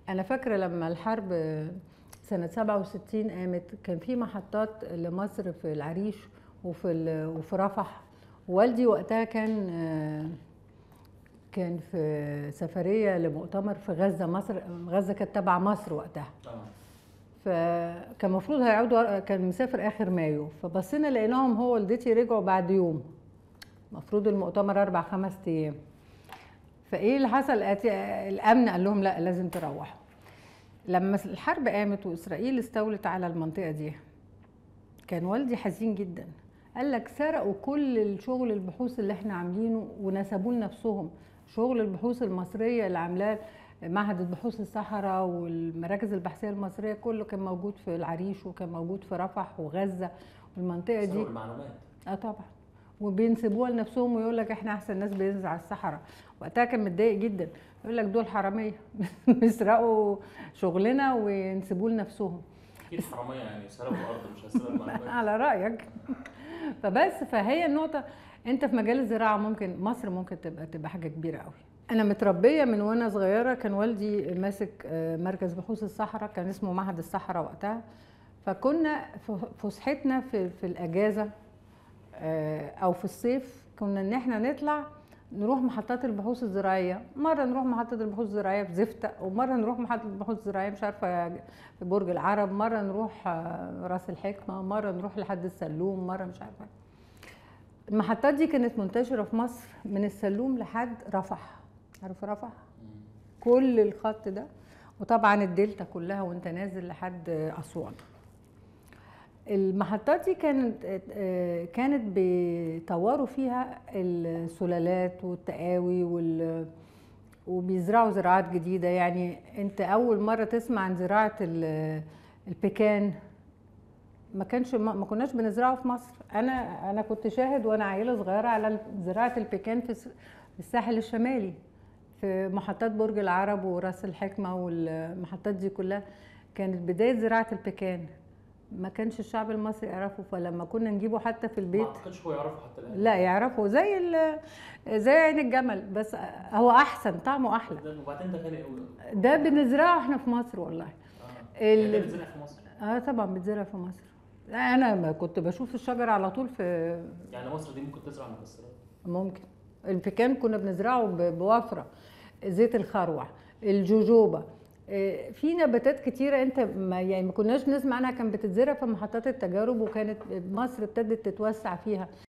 انا فاكره لما الحرب سنه 67 قامت كان في محطات لمصر في العريش وفي ال- وفي رفح والدي وقتها كان آه، كان في سفريه لمؤتمر في غزه مصر غزه كانت تبع مصر وقتها اه فكان المفروض هيقعدوا كان مسافر اخر مايو فبصينا لقيناهم هو والدتي رجعوا بعد يوم المفروض المؤتمر اربع خمس ايام فايه اللي حصل أتي- الامن قال لهم لا لازم تروحوا لما الحرب قامت واسرائيل استولت على المنطقه دي كان والدي حزين جدا قال لك سرقوا كل الشغل البحوث اللي احنا عاملينه ونسبوه لنفسهم شغل البحوث المصريه اللي عاملاه معهد البحوث الصحراء والمراكز البحثيه المصريه كله كان موجود في العريش وكان موجود في رفح وغزه والمنطقه دي سرقوا المعلومات اه طبعا وبينسبوها لنفسهم ويقول لك احنا احسن ناس بيزرع الصحراء وقتها كان متضايق جدا يقول لك دول حراميه بيسرقوا شغلنا وينسبوه لنفسهم اكيد حراميه يعني سرقوا الارض مش هيسرقوا المعلومات على رايك فبس فهي النقطه انت في مجال الزراعه ممكن مصر ممكن تبقى تبقى حاجه كبيره قوي انا متربيه من وانا صغيره كان والدي ماسك آه، مركز بحوث الصحراء كان اسمه معهد الصحراء وقتها فكنا ف- فسحتنا في في الاجازه آه، او في الصيف كنا ان احنا نطلع نروح محطات البحوث الزراعيه مره نروح محطه البحوث الزراعيه في زفتة ومره نروح محطه البحوث الزراعيه مش عارفه في برج العرب مره نروح آه، راس الحكمه مره نروح لحد السلوم مره مش عارفه المحطات دي كانت منتشره في مصر من السلوم لحد رفح عارف رفح مم. كل الخط ده وطبعا الدلتا كلها وانت نازل لحد اسوان المحطات دي كانت آه، كانت بيطوروا فيها السلالات والتقاوي وال وبيزرعوا زراعات جديدة يعني انت أول مرة تسمع عن زراعة ال- البيكان ما كانش ما ما كناش بنزرعه في مصر انا انا كنت شاهد وانا عيله صغيره على زراعه البيكان في الس- في الساحل الشمالي في محطات برج العرب وراس الحكمه والمحطات دي كلها كانت بدايه زراعه البيكان ما كانش الشعب المصري يعرفه فلما كنا نجيبه حتى في ما البيت اعتقدش هو يعرفه حتى الان لا يعرفه زي ال- زي عين الجمل بس هو احسن طعمه احلى ده- وبعدين ده كان ده بنزرعه احنا في مصر والله اه ال- يعني ده بيتزرع في مصر اه طبعا بيتزرع في مصر انا ما كنت بشوف الشجر على طول في يعني مصر دي ممكن تزرع مكسرات ممكن البيكان كنا بنزرعه ب- بوفره زيت الخروع الجوجوبا آه، في نباتات كتيرة انت ما يعني ما كناش نسمع عنها كانت بتتزرع في محطات التجارب وكانت مصر ابتدت تتوسع فيها